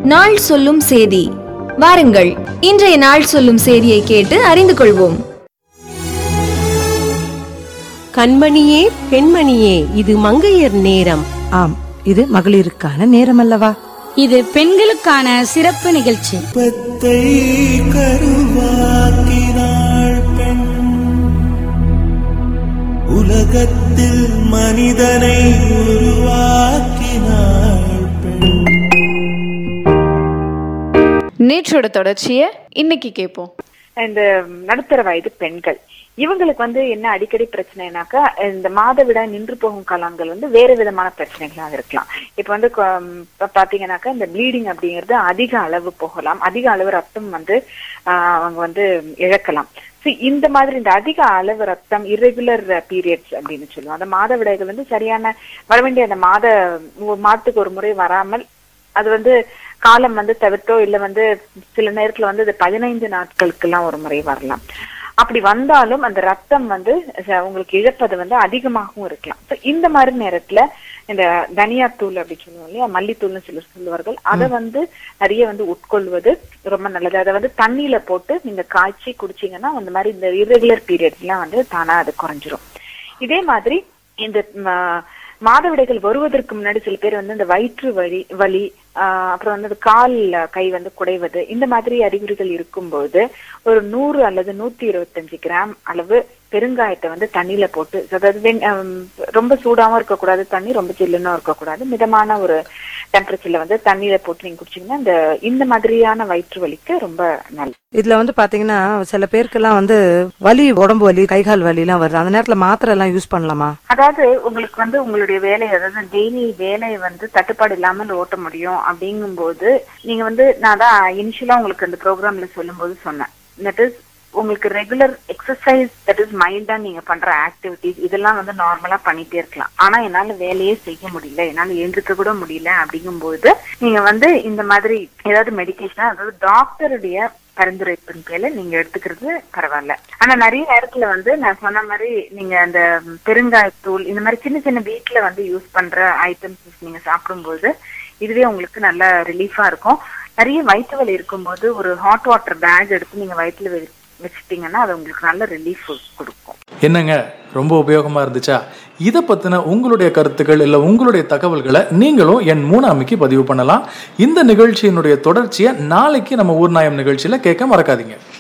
நாள் சொல்லும் சேதி வாருங்கள் இன்றைய நாள் சொல்லும் செய்தியை கேட்டு அறிந்து கொள்வோம் கண்மணியே பெண்மணியே இது மங்கையர் நேரம் ஆம் இது மகளிருக்கான நேரம் அல்லவா இது பெண்களுக்கான சிறப்பு நிகழ்ச்சி கற்பத்தை கருவாக்கினாள் பெண் உலகத்தில் மனிதனை உருவாக்கினாள் பெண் நேற்றோட தொடர்ச்சியை இன்னைக்கு கேட்போம் இந்த நடுத்தர வயது பெண்கள் இவங்களுக்கு வந்து என்ன அடிக்கடி பிரச்சனைனாக்கா இந்த மாதவிடாய் நின்று போகும் காலங்கள் வந்து வேற விதமான பிரச்சனைகளாக இருக்கலாம் இப்ப வந்து கொ- இப்ப பாத்தீங்கன்னாக்கா இந்த ப்ளீடிங் அப்படிங்கிறது அதிக அளவு போகலாம் அதிக அளவு ரத்தம் வந்து ஆஹ், அவங்க வந்து இழக்கலாம் See, இந்த மாதிரி இந்த அதிக அளவு ரத்தம் irregular பீரியட்ஸ் அப்படின்னு சொல்லுவோம் அந்த மாதவிடாய்கள் வந்து சரியான வர வேண்டிய அந்த மாத ஒரு மாதத்துக்கு ஒரு முறை வராமல் அது வந்து காலம் வந்து தவிர்த்தோ இல்ல வந்து சில நேரத்துல வந்து இது பதினைந்து நாட்களுக்கு எல்லாம் ஒரு முறை வரலாம் அப்படி வந்தாலும் அந்த ரத்தம் வந்து அஹ், உங்களுக்கு இழப்பது வந்து அதிகமாகவும் இருக்கலாம் So, இந்த மாதிரி நேரத்துல இந்த தனியா தூள் அப்படி சொல்லுவோம் இல்லையா மல்லித்தூள்னு சிலர் சொல்லுவார்கள் அதை வந்து நிறைய வந்து உட்கொள்வது ரொம்ப நல்லது அதை வந்து தண்ணியில போட்டு நீங்க காய்ச்சி குடிச்சீங்கன்னா அந்த மாதிரி இந்த irregular periods எல்லாம் வந்து தானா அது குறைஞ்சிரும் இதே மாதிரி இந்த ம, மாதவிடைகள் வருவதற்கு முன்னாடி சில பேர் வந்து இந்த வயிற்று வலி வலி ஆஹ் அப்புறம் வந்து இந்த கால் கை வந்து குடைவது இந்த மாதிரி அறிகுறிகள் இருக்கும்போது ஒரு நூறு அல்லது நூத்தி இருபத்தஞ்சு கிராம் அளவு பெருங்காயத்தை வந்து தண்ணியில போட்டு அதாவது வெண்- ஆம், ரொம்ப சூடாவும் இருக்கக்கூடாது தண்ணி ரொம்ப சில்லுன்னும் இருக்கக்கூடாது மிதமான ஒரு டெம்பரேச்சர்ல வந்து தண்ணியில போட்டு நீங்க குடிச்சீங்கன்னா இந்த இந்த மாதிரியான வயிற்று வலிக்கு ரொம்ப நல்லது இதுல வந்து பாத்தீங்கன்னா சில பேருக்கெல்லாம் வந்து வலி உடம்பு வலி கைகால் வலி எல்லாம் வருது அந்த நேரத்துல மாத்திரை எல்லாம் யூஸ் பண்ணலாமா அதாவது உங்களுக்கு வந்து உங்களுடைய வேலை அதாவது டெய்லி வேலையை வந்து தட்டுப்பாடு இல்லாமல் ஓட்ட முடியும் அப்படிங்கும்போது நீங்க வந்து நான் தான் இனிஷியலா உங்களுக்கு அந்த ப்ரோக்ராம்ல சொல்லும்போது சொன்னேன் தட் இஸ் உங்களுக்கு ரெகுலர் எக்ஸசைஸ் தட் இஸ் மைல்டா நீங்க பண்ற ஆக்டிவிட்டிஸ் இதெல்லாம் வந்து நார்மலா பண்ணிட்டே இருக்கலாம் ஆனா என்னால வேலையே செய்ய முடியல என்னால எழுந்திருக்க கூட முடியல அப்படிங்கும்போது நீங்க வந்து இந்த மாதிரி ஏதாவது மெடிகேஷன் அதாவது டாக்டருடைய பரிந்துரைப்பின் பேர்ல நீங்க எடுத்துக்கிறது பரவாயில்ல ஆனா நிறைய நேரத்துல வந்து நான் சொன்ன மாதிரி நீங்க அந்த பெருங்காயத்தூள் இந்த மாதிரி சின்ன சின்ன வீட்ல வந்து யூஸ் பண்ற ஐட்டம்ஸ் நீங்க சாப்பிடும்போது இதுவே உங்களுக்கு நல்ல ரிலீஃபா இருக்கும் நிறைய வயிற்று வலி இருக்கும்போது ஒரு ஹாட் வாட்டர் பேக் எடுத்து நீங்க வயிற்றுல வெ- வச்சுட்டீங்கன்னா அது உங்களுக்கு நல்ல ரிலீஃப் கொடுக்கும் என்னங்க ரொம்ப உபயோகமா இருந்துச்சா இதை பத்தின உங்களுடைய கருத்துக்கள் இல்ல உங்களுடைய தகவல்களை நீங்களும் என் மூணாமிக்கு பதிவு பண்ணலாம் இந்த நிகழ்ச்சியினுடைய தொடர்ச்சியை நாளைக்கு நம்ம ஊர்நாயம் நிகழ்ச்சியில கேட்க மறக்காதீங்க